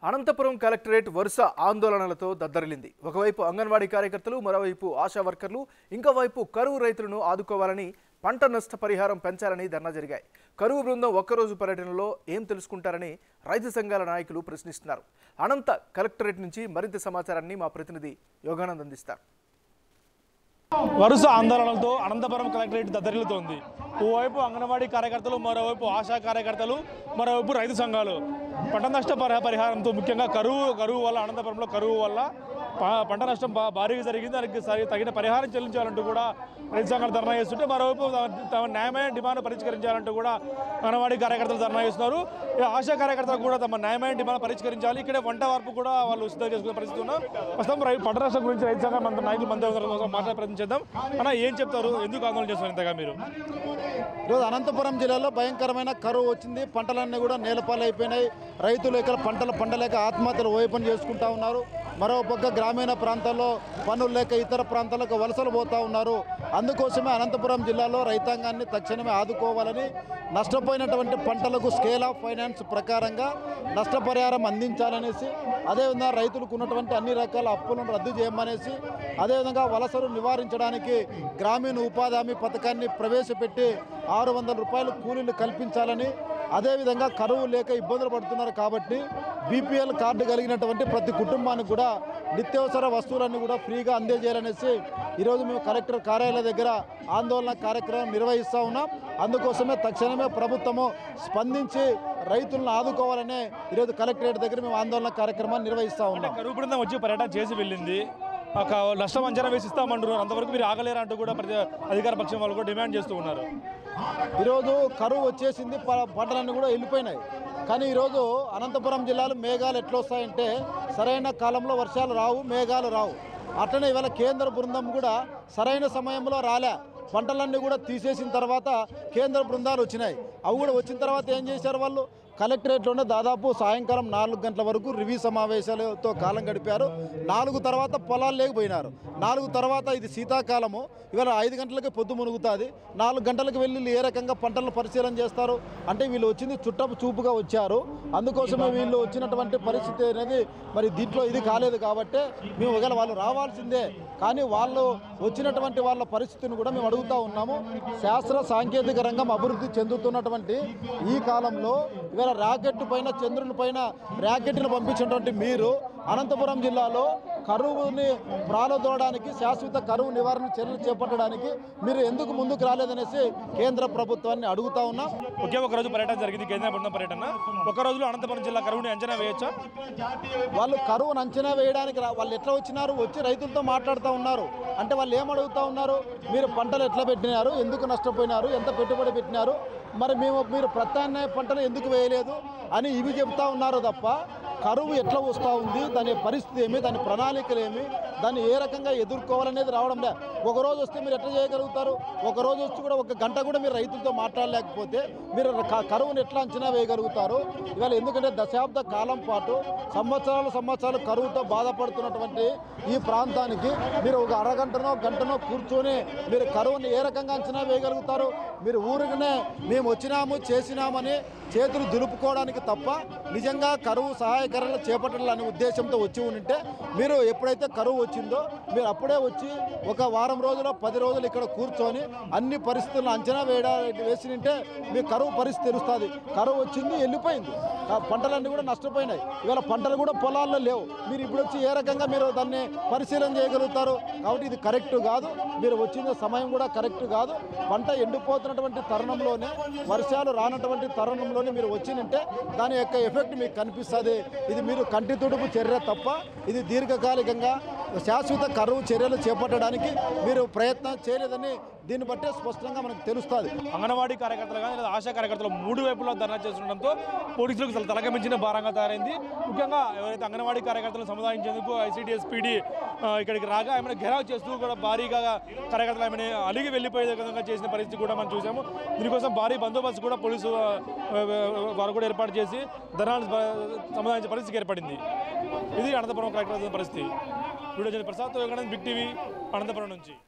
Anantapuram collectorate వరుస ఆందోళనలతో దద్దరిల్లింది ఒకవైపు అంగన్వాడీ కార్యకర్తలు మరోవైపు ఆశా వర్కర్లు ఇంకోవైపు కరువు రైతులను ఆదుకోవాలని పంట నష్ట పరిహారం పెంచాలని ధర్నా జరిగాయి కరువు బృందం ఒక్కరోజు పర్యటనలో ఏం తెలుసుకుంటారని రైతు సంఘాల నాయకులు ప్రశ్నిస్తున్నారు అనంత కలెక్టరేట్ నుంచి మరింత సమాచారాన్ని మా ప్రతినిధి యోగానంద్ అందిస్తారు వరుస ఆందోళనలతో అనంతపురం కలెక్టరేట్ దద్దరిల్లుతోంది ఓవైపు అంగన్వాడీ కార్యకర్తలు మరోవైపు ఆశా కార్యకర్తలు మరోవైపు రైతు సంఘాలు పంట నష్ట పరి- పరిహారంతో ముఖ్యంగా కరువు కరువు వల్ల అనంతపురంలో కరువు వల్ల ప- పంట నష్టం బా- భారీగా జరిగింది దానికి సరి తగిన పరిహారం చెల్లించాలంటూ కూడా రైతు సంఘాలు ధర్నా చేస్తుంటే మరోవైపు తమ- తమ న్యాయమైన డిమాండ్ పరిష్కరించాలంటూ కూడా అంగన్వాడీ కార్యకర్తలు ధర్నా చేస్తున్నారు ఈ ఆశా కార్యకర్తలు కూడా తమ న్యాయమైన డిమాండ్ పరిష్కరించాలి ఇక్కడే వంట వార్పు కూడా వాళ్ళు సిద్ధం చేసుకునే పరిస్థితి ఉన్నాం ప్రస్తుతం రై పంట నష్టం గురించి రైతు సంఘం మన నాయకులు మంది మాట్లాడే ప్రయత్నం చేద్దాం అన్న ఏం చెప్తారు ఎందుకు ఆందోళన చేస్తున్నారు ఇంతగా మీరు ఈరోజు అనంతపురం జిల్లాలో భయంకరమైన కరువు వచ్చింది పంటలన్నీ కూడా నేలపాలైపోయినాయి రైతులు ఇక్కడ పంటలు పండలేక ఆత్మహత్యలు ఓపెన్ చేసుకుంటా ఉన్నారు మరో పక్క గ్రామీణ ప్రాంతాల్లో పనులు లేక ఇతర ప్రాంతాలకు వలసలు పోతా ఉన్నారు అందుకోసమే అనంతపురం జిల్లాలో రైతాంగాన్ని తక్షణమే ఆదుకోవాలని నష్టపోయినటువంటి పంటలకు స్కేల్ ఆఫ్ ఫైనాన్స్ ప్రకారంగా నష్టపరిహారం అందించాలనేసి అదేవిధంగా రైతులకు ఉన్నటువంటి అన్ని రకాల అప్పులను రద్దు చేయమనేసి అదేవిధంగా వలసలు నివారించడానికి గ్రామీణ ఉపాధి హామీ పథకాన్ని ప్రవేశపెట్టి ఆరు వందల రూపాయలు కూలీలు కల్పించాలని అదేవిధంగా కరువు లేక ఇబ్బందులు పడుతున్నారు కాబట్టి బీపీఎల్ కార్డు కలిగినటువంటి ప్రతి కుటుంబానికి కూడా నిత్యావసర వస్తువులన్నీ కూడా ఫ్రీగా అందజేయాలనేసి ఈరోజు మేము కలెక్టర్ కార్యాలయం దగ్గర ఆందోళన కార్యక్రమం నిర్వహిస్తూ ఉన్నాం అందుకోసమే తక్షణమే ప్రభుత్వము స్పందించి రైతులను ఆదుకోవాలనే ఈరోజు కలెక్టరేట్ దగ్గర మేము ఆందోళన కార్యక్రమాన్ని నిర్వహిస్తూ ఉన్నాం కరువు బృందం వచ్చి పర్యటన చేసి వెళ్ళింది ఒక నష్టం అంచనా వేసి ఇస్తామంటారు అంతవరకు మీరు ఆగలేరు అంటూ కూడా ప్రతి అధికార పక్షం వాళ్ళు కూడా డిమాండ్ చేస్తూ ఉన్నారు ఈరోజు కరువు వచ్చేసింది ప- పంటలన్నీ కూడా వెళ్ళిపోయినాయి కానీ ఈరోజు అనంతపురం జిల్లాలో మేఘాలు ఎట్లా వస్తాయంటే సరైన కాలంలో వర్షాలు రావు మేఘాలు రావు అట్లనే ఇవాళ కేంద్ర బృందం కూడా సరైన సమయంలో రాలే పంటలన్నీ కూడా తీసేసిన తర్వాత కేంద్ర బృందాలు వచ్చినాయి అవి కూడా వచ్చిన తర్వాత ఏం చేశారు వాళ్ళు కలెక్టరేట్లోనే దాదాపు సాయంకాలం నాలుగు గంటల వరకు రివ్యూ సమావేశాలతో కాలం గడిపారు నాలుగు తర్వాత పొలాలు లేకపోయినారు నాలుగు తర్వాత ఇది శీతాకాలము ఇవాళ ఐదు గంటలకి పొద్దు మునుగుతుంది నాలుగు గంటలకు వెళ్ళి వీళ్ళు ఏ రకంగా పంటలను పరిశీలన చేస్తారు అంటే వీళ్ళు వచ్చింది చుట్టపు చూపుగా వచ్చారు అందుకోసమే వీళ్ళు వచ్చినటువంటి పరిస్థితి అనేది మరి దీంట్లో ఇది కాలేదు కాబట్టి మేము ఒకవేళ వాళ్ళు రావాల్సిందే కానీ వాళ్ళు వచ్చినటువంటి వాళ్ళ పరిస్థితిని కూడా మేము అడుగుతా ఉన్నాము శాస్త్ర సాంకేతిక రంగం అభివృద్ధి చెందుతున్నటువంటి ఈ కాలంలో ఇవాళ రాకెట్ పైన చంద్రుని పైన ర్యాకెట్ను పంపించినటువంటి మీరు అనంతపురం జిల్లాలో కరువుని ప్రాలదోవడానికి శాశ్వత కరువు నివారణ చర్యలు చేపట్టడానికి మీరు ఎందుకు ముందుకు రాలేదనేసి కేంద్ర ప్రభుత్వాన్ని అడుగుతా ఉన్నాం ఒకే ఒక రోజు పర్యటన జరిగింది కేంద్ర బృందం పర్యటన ఒక రోజులో అనంతపురం జిల్లా కరువుని అంచనా వేయొచ్చా వాళ్ళు కరువును అంచనా వేయడానికి రా- వాళ్ళు ఎట్లా వచ్చినారు వచ్చి రైతులతో మాట్లాడుతూ ఉన్నారు అంటే వాళ్ళు ఏం అడుగుతా ఉన్నారు మీరు పంటలు ఎట్లా పెట్టినారు ఎందుకు నష్టపోయినారు ఎంత పెట్టుబడి పెట్టినారు మరి మేము మీరు ప్రత్యామ్నాయ పంటలు ఎందుకు వేయలేదు అని ఇవి చెప్తా ఉన్నారు తప్ప కరువు ఎట్లా వస్తూ ఉంది దాని పరిస్థితి ఏమి దాని ప్రణాళికలు ఏమి దాన్ని ఏ రకంగా ఎదుర్కోవాలనేది రావడం లే ఒక రోజు వస్తే మీరు ఎట్లా చేయగలుగుతారు ఒక రోజు వచ్చి కూడా ఒక గంట కూడా మీరు రైతులతో మాట్లాడలేకపోతే మీరు క- కరువును ఎట్లా అంచనా వేయగలుగుతారు ఇవాళ ఎందుకంటే దశాబ్ద కాలం పాటు సంవత్సరాలు సంవత్సరాలు కరువుతో బాధపడుతున్నటువంటి ఈ ప్రాంతానికి మీరు ఒక అరగంటనో గంటనో కూర్చొని మీరు కరువుని ఏ రకంగా అంచనా వేయగలుగుతారు మీరు ఊరికనే మేము వచ్చినాము చేసినామని చేతులు దులుపుకోవడానికి తప్ప నిజంగా కరువు సహాయకరణ చేపట్టాలనే ఉద్దేశంతో వచ్చి ఉంటే మీరు ఎప్పుడైతే కరువు వచ్చిందో మీరు అప్పుడే వచ్చి ఒక వారం రోజులు పది రోజులు ఇక్కడ కూర్చొని అన్ని పరిస్థితులను అంచనా వేయడానికి వేసి ఉంటే మీ కరువు పరిస్థితి తెలుస్తుంది కరువు వచ్చింది వెళ్ళిపోయింది ఆ పంటలన్నీ కూడా నష్టపోయినాయి ఇవాళ పంటలు కూడా పొలాల్లో లేవు మీరు ఇప్పుడు వచ్చి ఏ రకంగా మీరు దాన్ని పరిశీలన చేయగలుగుతారు కాబట్టి ఇది కరెక్ట్ కాదు మీరు వచ్చిన సమయం కూడా కరెక్ట్ కాదు పంట ఎండిపోతున్నటువంటి తరుణంలోనే వర్షాలు రానటువంటి తరుణంలోనే మీరు వచ్చినంటే దాని యొక్క ఎఫెక్ట్ మీకు కనిపిస్తుంది ఇది మీరు కంటి తుడుపు చర్య తప్ప ఇది దీర్ఘకాలికంగా శాశ్వత కరువు చర్యలు చేపట్టడానికి మీరు ప్రయత్నం చేయలేదని దీన్ని బట్టే స్పష్టంగా మనకు తెలుస్తుంది అంగన్వాడీ కార్యకర్తలు కానీ లేదా ఆశా కార్యకర్తలు మూడు వైపులా ధర్నా చేస్తుండడంతో పోలీసులకు అసలు తలకమించిన భారంగా తయారైంది ముఖ్యంగా ఎవరైతే అంగన్వాడీ కార్యకర్తలను సముదాయించేందుకు ఐసీడీఎస్ పీడీ ఇక్కడికి రాగా ఏమైనా ఘెరావ్ చేస్తూ కూడా భారీగా కార్యకర్తలు ఏమైనా అలిగి వెళ్ళిపోయే విధంగా చేసిన పరిస్థితి కూడా మనం చూసాము దీనికోసం భారీ బందోబస్తు కూడా పోలీసు ఆ, ఆ, వారు కూడా ఏర్పాటు చేసి ధర్నాలు సముదాయించే పరిస్థితి ఏర్పడింది ఇది అనంతపురం కలెక్టర్ పరిస్థితి video Prasad big TV Anantapuram నుంచి